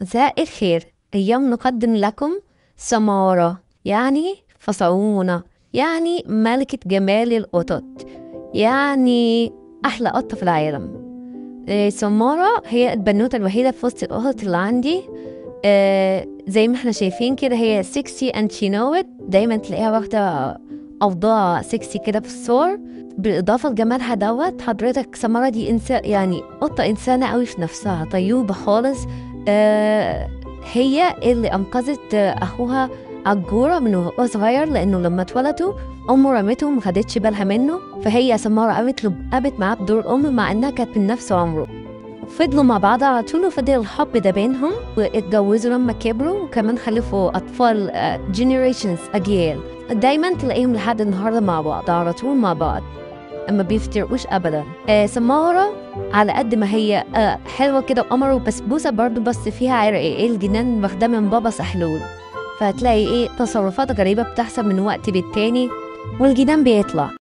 مساء الخير اليوم نقدم لكم سمارة يعني فصعونة يعني ملكة جمال القطط يعني أحلى قطة في العالم آه، سمارة هي البنوتة الوحيدة في وسط القطط اللي عندي آه، زي ما احنا شايفين كده هي سكسي and she know it دايما تلاقيها واخدة أوضاع سكسي كده في الصور بالإضافة لجمالها دوت حضرتك سمارة دي إنسان يعني قطة إنسانة قوي في نفسها طيوبة خالص آه هي اللي أنقذت آه، أخوها عجورة من وهو صغير لأنه لما اتولدوا أمه رمته وما خدتش بالها منه فهي سمارة قامت له قامت معاه بدور الأم مع إنها كانت من نفس عمره فضلوا مع بعض على طول وفضل الحب ده بينهم واتجوزوا لما كبروا وكمان خلفوا أطفال جينيريشنز أجيال دايما تلاقيهم لحد النهارده مع بعض على طول مع بعض ما بيفترقوش ابدا آه سمارة على قد ما هي آه حلوه كده وقمر وبسبوسه برضو بس فيها عرق ايه الجنان واخداه من بابا سحلول فهتلاقي ايه تصرفات غريبه بتحصل من وقت للتاني والجنان بيطلع